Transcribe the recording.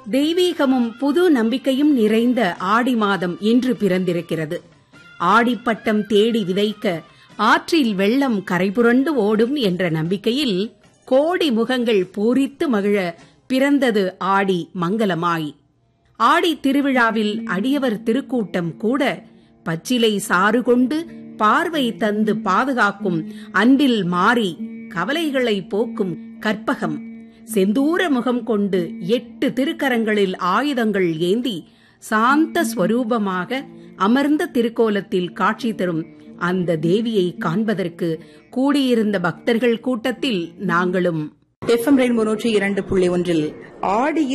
தெய்வீகமும் புது நம்பிக்கையும் நிறைந்த ஆடி மாதம் இன்று பிறந்திருக்கிறது ஆடிப்பட்டம் தேடி விதைக்க ஆற்றில் வெள்ளம் கரைபுரண்டு ஓடும் என்ற நம்பிக்கையில் கோடி முகங்கள் பூரித்து மகிழ பிறந்தது ஆடி மங்களமாய் ஆடி திருவிழாவில் அடியவர் திருக்கூட்டம் கூட பச்சிலை சாறு கொண்டு பார்வை தந்து பாதுகாக்கும் அன்பில் மாறி கவலைகளை போக்கும் கற்பகம் செந்தூர முகம் கொண்டு எட்டு திருக்கரங்களில் ஆயுதங்கள் ஏந்தி சாந்த ஸ்வரூபமாக அமர்ந்த திருக்கோலத்தில் காட்சி தரும் அந்த தேவியை காண்பதற்கு கூடியிருந்த பக்தர்கள் கூட்டத்தில் நாங்களும் எஃப்எம் ரெயின்போ நூற்றி இரண்டு புள்ளி ஒன்றில் ஆடியில்